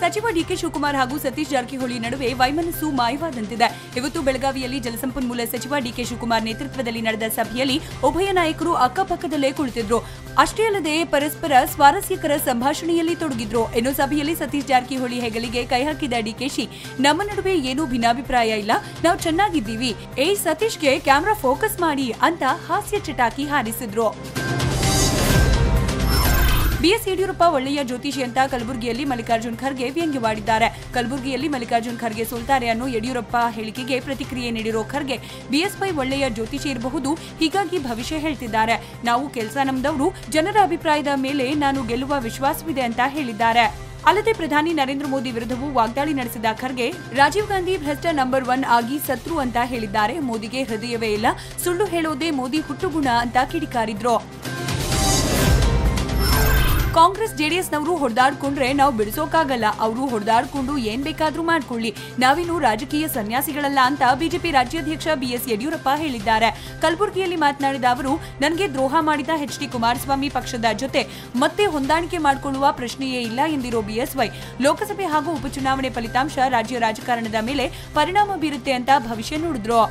ಸಚಿವ ಡಿಕೆ ಶಿವಕುಮಾರ್ ಹಾಗೂ ಸತೀಶ್ ಜಾರಕಿಹೊಳಿ ನಡುವೆ ವೈಮನಸ್ಸು ಮಾಯವಾದಂತಿದೆ ಇವತ್ತು ಬೆಳಗಾವಿಯಲ್ಲಿ ಜಲಸಂಪನ್ಮೂಲ ಸಚಿವ ಡಿಕೆ ಶಿವಕುಮಾರ್ ನೇತೃತ್ವದಲ್ಲಿ ನಡೆದ ಸಭೆಯಲ್ಲಿ ಉಭಯ ನಾಯಕರು ಅಕ್ಕಪಕ್ಕದಲ್ಲೇ ಕುಳಿತಿದ್ರು ಅಷ್ಟೇ ಅಲ್ಲದೆ ಪರಸ್ಪರ ಸ್ವಾರಸ್ಯಕರ ಸಂಭಾಷಣೆಯಲ್ಲಿ ತೊಡಗಿದ್ರು ಇನ್ನು ಸಭೆಯಲ್ಲಿ ಸತೀಶ್ ಜಾರಕಿಹೊಳಿ ಹೆಗಲಿಗೆ ಕೈ ಹಾಕಿದ ಡಿಕೆಶಿ ನಮ್ಮ ನಡುವೆ ಏನೂ ಭಿನ್ನಾಭಿಪ್ರಾಯ ಇಲ್ಲ ನಾವು ಚೆನ್ನಾಗಿದ್ದೀವಿ ಏ ಸತೀಶ್ಗೆ ಕ್ಯಾಮ್ರಾ ಫೋಕಸ್ ಮಾಡಿ ಅಂತ ಹಾಸ್ಯ ಚಟಾಕಿ ಹಾರಿಸಿದ್ರು ಬಿಎಸ್ ಯಡಿಯೂರಪ್ಪ ಒಳ್ಳೆಯ ಜ್ಯೋತಿಷಿ ಅಂತ ಕಲಬುರಗಿಯಲ್ಲಿ ಮಲ್ಲಿಕಾರ್ಜುನ್ ಖರ್ಗೆ ವ್ಯಂಗ್ಯವಾಡಿದ್ದಾರೆ ಕಲಬುರಗಿಯಲ್ಲಿ ಮಲ್ಲಿಕಾರ್ಜುನ್ ಖರ್ಗೆ ಸೋಲ್ತಾರೆ ಅನ್ನೋ ಯಡಿಯೂರಪ್ಪ ಹೇಳಿಕೆಗೆ ಪ್ರತಿಕ್ರಿಯೆ ನೀಡಿರೋ ಖರ್ಗೆ ಬಿಎಸ್ವೈ ಒಳ್ಳೆಯ ಜ್ಯೋತಿಷಿ ಇರಬಹುದು ಹೀಗಾಗಿ ಭವಿಷ್ಯ ಹೇಳ್ತಿದ್ದಾರೆ ನಾವು ಕೆಲಸ ನಮ್ದವರು ಜನರ ಅಭಿಪ್ರಾಯದ ಮೇಲೆ ನಾನು ಗೆಲ್ಲುವ ವಿಶ್ವಾಸವಿದೆ ಅಂತ ಹೇಳಿದ್ದಾರೆ ಅಲ್ಲದೆ ಪ್ರಧಾನಿ ನರೇಂದ್ರ ಮೋದಿ ವಿರುದ್ಧವೂ ವಾಗ್ದಾಳಿ ನಡೆಸಿದ ಖರ್ಗೆ ರಾಜೀವ್ ಗಾಂಧಿ ಭ್ರಷ್ಟ ನಂಬರ್ ಒನ್ ಆಗಿ ಸತ್ರು ಅಂತ ಹೇಳಿದ್ದಾರೆ ಮೋದಿಗೆ ಹೃದಯವೇ ಇಲ್ಲ ಸುಳ್ಳು ಹೇಳೋದೇ ಮೋದಿ ಹುಟ್ಟುಗುಣ ಅಂತ ಕಿಡಿಕಾರಿದ್ರು ಕಾಂಗ್ರೆಸ್ ಜೆಡಿಎಸ್ನವರು ಹೊಡೆದಾಡ್ಕೊಂಡ್ರೆ ನಾವು ಬಿಡಿಸೋಕಾಗಲ್ಲ ಅವರು ಹೊಡೆದಾಡ್ಕೊಂಡು ಏನ್ ಬೇಕಾದ್ರೂ ಮಾಡ್ಕೊಳ್ಳಿ ನಾವಿನ್ನು ರಾಜಕೀಯ ಸನ್ಯಾಸಿಗಳಲ್ಲ ಅಂತ ಬಿಜೆಪಿ ರಾಜ್ಯಾಧ್ಯಕ್ಷ ಬಿಎಸ್ ಯಡಿಯೂರಪ್ಪ ಹೇಳಿದ್ದಾರೆ ಕಲಬುರಗಿಯಲ್ಲಿ ಮಾತನಾಡಿದ ಅವರು ನನಗೆ ದ್ರೋಹ ಮಾಡಿದ ಎಚ್ ಡಿ ಕುಮಾರಸ್ವಾಮಿ ಪಕ್ಷದ ಜೊತೆ ಮತ್ತೆ ಹೊಂದಾಣಿಕೆ ಮಾಡಿಕೊಳ್ಳುವ ಪ್ರಶ್ನೆಯೇ ಇಲ್ಲ ಎಂದಿರೋ ಬಿಎಸ್ವೈ ಲೋಕಸಭೆ ಹಾಗೂ ಉಪಚುನಾವಣೆ ಫಲಿತಾಂಶ ರಾಜ್ಯ ರಾಜಕಾರಣದ ಮೇಲೆ ಪರಿಣಾಮ ಬೀರುತ್ತೆ ಅಂತ ಭವಿಷ್ಯ ನುಡಿದ್ರು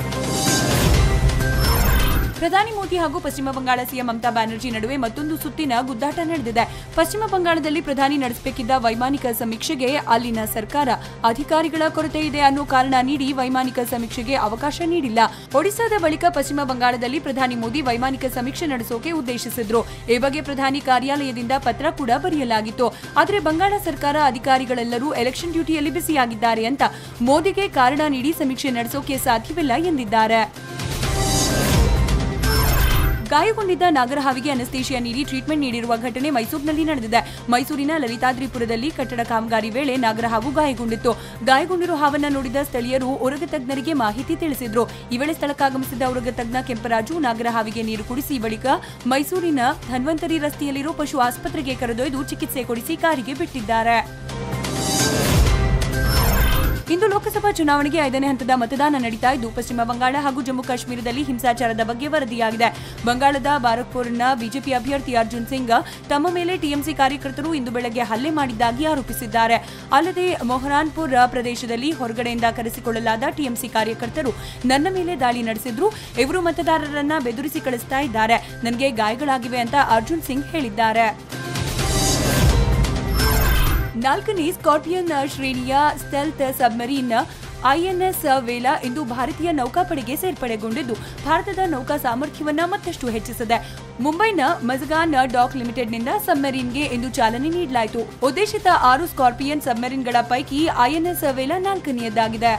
ಪ್ರಧಾನಿ ಮೋದಿ ಹಾಗೂ ಪಶ್ಚಿಮ ಬಂಗಾಳ ಸಿಎಂ ಮಮತಾ ಬ್ಯಾನರ್ಜಿ ನಡುವೆ ಮತ್ತೊಂದು ಸುತ್ತಿನ ಗುದ್ದಾಟ ನಡೆದಿದೆ ಪಶ್ಚಿಮ ಬಂಗಾಳದಲ್ಲಿ ಪ್ರಧಾನಿ ನಡೆಸಬೇಕಿದ್ದ ವೈಮಾನಿಕ ಸಮೀಕ್ಷೆಗೆ ಅಲ್ಲಿನ ಸರ್ಕಾರ ಅಧಿಕಾರಿಗಳ ಕೊರತೆ ಇದೆ ಅನ್ನೋ ಕಾರಣ ನೀಡಿ ವೈಮಾನಿಕ ಸಮೀಕ್ಷೆಗೆ ಅವಕಾಶ ನೀಡಿಲ್ಲ ಒಡಿಶಾದ ಬಳಿಕ ಪಶ್ಚಿಮ ಬಂಗಾಳದಲ್ಲಿ ಪ್ರಧಾನಿ ಮೋದಿ ವೈಮಾನಿಕ ಸಮೀಕ್ಷೆ ನಡೆಸೋಕೆ ಉದ್ದೇಶಿಸಿದ್ರು ಈ ಬಗ್ಗೆ ಪ್ರಧಾನಿ ಕಾರ್ಯಾಲಯದಿಂದ ಪತ್ರ ಕೂಡ ಬರೆಯಲಾಗಿತ್ತು ಆದರೆ ಬಂಗಾಳ ಸರ್ಕಾರ ಅಧಿಕಾರಿಗಳೆಲ್ಲರೂ ಎಲೆಕ್ಷನ್ ಡ್ಯೂಟಿಯಲ್ಲಿ ಬಿಸಿಯಾಗಿದ್ದಾರೆ ಅಂತ ಮೋದಿಗೆ ಕಾರಣ ನೀಡಿ ಸಮೀಕ್ಷೆ ನಡೆಸೋಕೆ ಸಾಧ್ಯವಿಲ್ಲ ಎಂದಿದ್ದಾರೆ ಗಾಯಗೊಂಡಿದ್ದ ನಾಗರಹಾವಿಗೆ ಅನಸ್ತೇಷಿಯಾ ನೀಡಿ ಟ್ರೀಟ್ಮೆಂಟ್ ನೀಡಿರುವ ಘಟನೆ ಮೈಸೂರಿನಲ್ಲಿ ನಡೆದಿದೆ ಮೈಸೂರಿನ ಲಲಿತಾದ್ರಿಪುರದಲ್ಲಿ ಕಟ್ಟಡ ಕಾಮಗಾರಿ ವೇಳೆ ನಾಗರಹಾವು ಗಾಯಗೊಂಡಿತ್ತು ಗಾಯಗೊಂಡಿರೋ ಹಾವನ್ನ ನೋಡಿದ ಸ್ಥಳೀಯರು ಉರಗ ತಜ್ಞರಿಗೆ ಮಾಹಿತಿ ತಿಳಿಸಿದ್ರು ಈ ವೇಳೆ ಸ್ಥಳಕ್ಕಾಗಮಿಸಿದ ಉರಗ ತಜ್ಞ ಕೆಂಪರಾಜು ನಾಗರಹಾವಿಗೆ ನೀರು ಕುಡಿಸಿ ಬಳಿಕ ಮೈಸೂರಿನ ಧನ್ವಂತರಿ ರಸ್ತೆಯಲ್ಲಿರೋ ಪಶು ಆಸ್ಪತ್ರೆಗೆ ಕರೆದೊಯ್ದು ಚಿಕಿತ್ಸೆ ಕೊಡಿಸಿ ಕಾರಿಗೆ ಬಿಟ್ಟಿದ್ದಾರೆ ಇಂದು ಲೋಕಸಭಾ ಚುನಾವಣೆಗೆ ಐದನೇ ಹಂತದ ಮತದಾನ ನಡೀತಾ ಇದ್ದು ಪಶ್ಚಿಮ ಬಂಗಾಳ ಹಾಗೂ ಜಮ್ಮು ಕಾಶ್ಮೀರದಲ್ಲಿ ಹಿಂಸಾಚಾರದ ಬಗ್ಗೆ ವರದಿಯಾಗಿದೆ ಬಂಗಾಳದ ಬಾರಕ್ಪುರ್ನ ಬಿಜೆಪಿ ಅಭ್ಯರ್ಥಿ ಅರ್ಜುನ್ ಸಿಂಗ್ ತಮ್ಮ ಮೇಲೆ ಟಿಎಂಸಿ ಕಾರ್ಯಕರ್ತರು ಇಂದು ಬೆಳಗ್ಗೆ ಹಲ್ಲೆ ಮಾಡಿದ್ದಾಗಿ ಆರೋಪಿಸಿದ್ದಾರೆ ಅಲ್ಲದೆ ಮೊಹರಾನ್ಪುರ್ ಪ್ರದೇಶದಲ್ಲಿ ಹೊರಗಡೆಯಿಂದ ಕರೆಸಿಕೊಳ್ಳಲಾದ ಟಿಎಂಸಿ ಕಾರ್ಯಕರ್ತರು ನನ್ನ ಮೇಲೆ ದಾಳಿ ನಡೆಸಿದ್ರು ಇವರು ಮತದಾರರನ್ನ ಬೆದರಿಸಿ ಕಳಿಸ್ತಾ ಇದ್ದಾರೆ ನನಗೆ ಗಾಯಗಳಾಗಿವೆ ಅಂತ ಅರ್ಜುನ್ ಸಿಂಗ್ ಹೇಳಿದ್ದಾರೆ ನಾಲ್ಕನೇ ಸ್ಕಾರ್ಪಿಯನ್ ಶ್ರೇಣಿಯ ಸ್ಟೆಲ್ತ್ ಸಬ್ಮರೀನ್ ಐಎನ್ಎಸ್ ವೇಲಾ ಇಂದು ಭಾರತೀಯ ನೌಕಾಪಡೆಗೆ ಸೇರ್ಪಡೆಗೊಂಡಿದ್ದು ಭಾರತದ ನೌಕಾ ಸಾಮರ್ಥ್ಯವನ್ನ ಮತ್ತಷ್ಟು ಹೆಚ್ಚಿಸಿದೆ ಮುಂಬೈನ ಮಜಗಾನ್ ಡಾಕ್ ಲಿಮಿಟೆಡ್ನಿಂದ ಸಬ್ಮರೀನ್ಗೆ ಇಂದು ಚಾಲನೆ ನೀಡಲಾಯಿತು ಉದ್ದೇಶಿತ ಆರು ಸ್ಕಾರ್ಪಿಯನ್ ಸಬ್ಮರೀನ್ಗಳ ಪೈಕಿ ಐಎನ್ಎಸ್ ವೇಲಾ ನಾಲ್ಕನೆಯದಾಗಿದೆ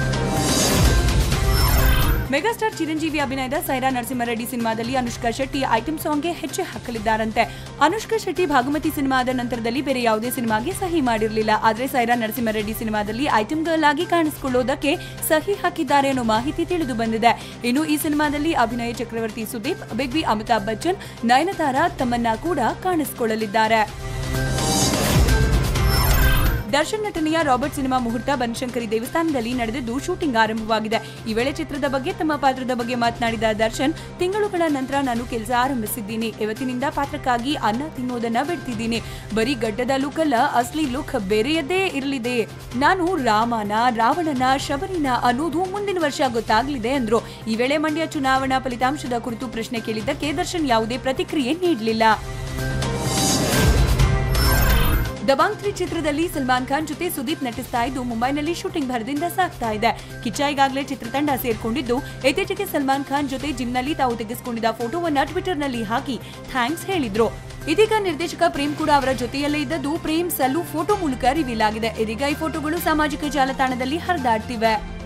ಮೆಗಾಸ್ಟಾರ್ ಚಿರಂಜೀವಿ ಅಭಿನಯದ ಸೈರಾ ನರಸಿಂಹರೆಡ್ಡಿ ಸಿನಿಮಾದಲ್ಲಿ ಅನುಷ್ಕಾ ಶೆಟ್ಟಿ ಐಟಂ ಸಾಂಗ್ಗೆ ಹೆಜ್ಜೆ ಹಾಕಲಿದ್ದಾರಂತೆ ಅನುಷ್ಕಾ ಶೆಟ್ಟಿ ಭಾಗಮತಿ ಸಿನಿಮಾದ ನಂತರದಲ್ಲಿ ಬೇರೆ ಯಾವುದೇ ಸಿನಿಮಾಗೆ ಸಹಿ ಮಾಡಿರಲಿಲ್ಲ ಆದರೆ ಸೈರಾ ನರಸಿಂಹರೆಡ್ಡಿ ಸಿನಿಮಾದಲ್ಲಿ ಐಟಂ ಗರ್ಲ್ ಆಗಿ ಕಾಣಿಸಿಕೊಳ್ಳೋದಕ್ಕೆ ಸಹಿ ಹಾಕಿದ್ದಾರೆ ಅನ್ನೋ ಮಾಹಿತಿ ತಿಳಿದು ಬಂದಿದೆ ಇನ್ನು ಈ ಸಿನಿಮಾದಲ್ಲಿ ಅಭಿನಯ ಚಕ್ರವರ್ತಿ ಸುದೀಪ್ ಬಿಗ್ ಬಿ ಅಮಿತಾಬ್ ಬಚ್ಚನ್ ನಯನತಾರಾ ತಮ್ಮನ್ನ ಕೂಡ ಕಾಣಿಸಿಕೊಳ್ಳಲಿದ್ದಾರೆ ದರ್ಶನ್ ನಟನೆಯ ರಾಬರ್ಟ್ ಸಿನಿಮಾ ಮುಹೂರ್ತ ಬನಶಂಕರಿ ದೇವಸ್ಥಾನದಲ್ಲಿ ನಡೆದಿದ್ದು ಶೂಟಿಂಗ್ ಆರಂಭವಾಗಿದೆ ಈ ವೇಳೆ ಚಿತ್ರದ ಬಗ್ಗೆ ತಮ್ಮ ಪಾತ್ರದ ಬಗ್ಗೆ ಮಾತನಾಡಿದ ದರ್ಶನ್ ತಿಂಗಳುಗಳ ನಂತರ ನಾನು ಕೆಲಸ ಆರಂಭಿಸಿದ್ದೀನಿ ಇವತ್ತಿನಿಂದ ಪಾತ್ರಕ್ಕಾಗಿ ಅನ್ನ ತಿನ್ನೋದನ್ನ ಬಿಡ್ತಿದ್ದೀನಿ ಬರೀ ಗಡ್ಡದ ಲುಕ್ ಅಲ್ಲ ಅಸ್ಲಿ ಲುಕ್ ಬೇರೆಯದ್ದೇ ಇರಲಿದೆ ನಾನು ರಾಮನ ರಾವಣನ ಶಬರಿನ ಅನ್ನೋದು ಮುಂದಿನ ವರ್ಷ ಗೊತ್ತಾಗಲಿದೆ ಅಂದ್ರು ಈ ವೇಳೆ ಮಂಡ್ಯ ಚುನಾವಣಾ ಫಲಿತಾಂಶದ ಕುರಿತು ಪ್ರಶ್ನೆ ಕೇಳಿದ್ದಕ್ಕೆ ದರ್ಶನ್ ಯಾವುದೇ ಪ್ರತಿಕ್ರಿಯೆ ನೀಡಲಿಲ್ಲ ದಬಾಂಗ್ ತ್ರೀ ಚಿತ್ರದಲ್ಲಿ ಸಲ್ಮಾನ್ ಖಾನ್ ಜೊತೆ ಸುದೀಪ್ ನಟಿಸ್ತಾ ಇದ್ದು ಮುಂಬೈನಲ್ಲಿ ಶೂಟಿಂಗ್ ಭರದಿಂದ ಸಾಗ್ತಾ ಇದೆ ಕಿಚ್ಚ ಈಗಾಗಲೇ ಚಿತ್ರತಂಡ ಸೇರ್ಕೊಂಡಿದ್ದು ಇತ್ತೀಚೆಗೆ ಸಲ್ಮಾನ್ ಖಾನ್ ಜೊತೆ ಜಿಮ್ನಲ್ಲಿ ತಾವು ತೆಗೆಸಿಕೊಂಡಿದ್ದ ಫೋಟೋವನ್ನ ಟ್ವಿಟರ್ನಲ್ಲಿ ಹಾಕಿ ಥ್ಯಾಂಕ್ಸ್ ಹೇಳಿದ್ರು ಇದೀಗ ನಿರ್ದೇಶಕ ಪ್ರೇಮ್ ಕೂಡ ಅವರ ಜೊತೆಯಲ್ಲೇ ಇದ್ದದ್ದು ಪ್ರೇಮ್ ಸಲ್ಲು ಫೋಟೋ ಮೂಲಕ ರಿವೀಲ್ ಆಗಿದೆ ಇದೀಗ ಈ ಫೋಟೋಗಳು ಸಾಮಾಜಿಕ ಜಾಲತಾಣದಲ್ಲಿ ಹರಿದಾಡ್ತಿವೆ